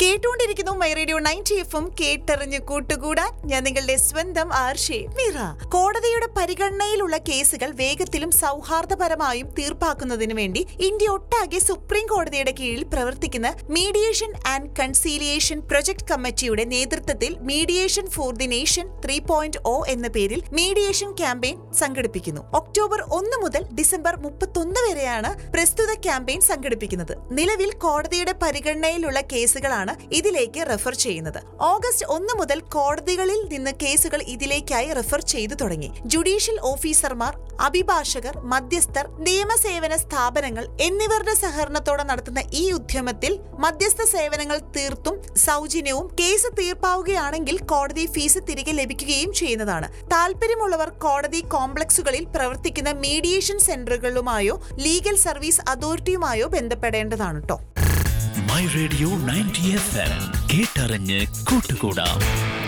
കേട്ടുകൊണ്ടിരിക്കുന്നു my radio ninety എഫും കേട്ടറിഞ്ഞ് കൂട്ടുകൂടാൻ ഞാൻ നിങ്ങളുടെ സ്വന്തം ആർഷേ മീറ കോടതിയുടെ പരിഗണനയിലുള്ള കേസുകൾ വേഗത്തിലും സൗഹാർദ്ദപരമായും തീർപ്പാക്കുന്നതിനു വേണ്ടി ഇന്ത്യ ഒട്ടാകെ സുപ്രീം കോടതിയുടെ കീഴിൽ പ്രവർത്തിക്കുന്ന മീഡിയേഷൻ ആൻഡ് കൺസീലിയേഷൻ പ്രൊജക്ട് കമ്മിറ്റിയുടെ നേതൃത്വത്തിൽ mediation for the nation three point O എന്ന പേരിൽ മീഡിയേഷൻ ക്യാമ്പയിൻ സംഘടിപ്പിക്കുന്നു ഒക്ടോബർ ഒന്ന് മുതൽ ഡിസംബർ മുപ്പത്തൊന്ന് വരെയാണ് പ്രസ്തുത ക്യാമ്പയിൻ സംഘടിപ്പിക്കുന്നത് നിലവിൽ കോടതിയുടെ പരിഗണനയിലുള്ള കേസുകളാണ് ഇതിലേക്ക് റെഫർ ചെയ്യുന്നത് ഓഗസ്റ്റ് ഒന്ന് മുതൽ കോടതികളിൽ നിന്ന് കേസുകൾ ഇതിലേക്കായി റെഫർ ചെയ്തു തുടങ്ങി ജുഡീഷ്യൽ ഓഫീസർമാർ അഭിഭാഷകർ മധ്യസ്ഥർ നിയമസേവന സ്ഥാപനങ്ങൾ എന്നിവരുടെ സഹകരണത്തോടെ നടത്തുന്ന ഈ ഉദ്യമത്തിൽ മധ്യസ്ഥ സേവനങ്ങൾ തീർത്തും സൗജന്യവും കേസ് തീർപ്പാവുകയാണെങ്കിൽ കോടതി ഫീസ് തിരികെ ലഭിക്കുകയും ചെയ്യുന്നതാണ് താല്പര്യമുള്ളവർ കോടതി കോംപ്ലക്സുകളിൽ പ്രവർത്തിക്കുന്ന മീഡിയേഷൻ സെന്ററുകളുമായോ ലീഗൽ സർവീസ് അതോറിറ്റിയുമായോ ബന്ധപ്പെടേണ്ടതാണ് കേട്ടോ my radio ninety F M കേട്ടറിഞ്ഞ് കൂട്ടുകൂടാം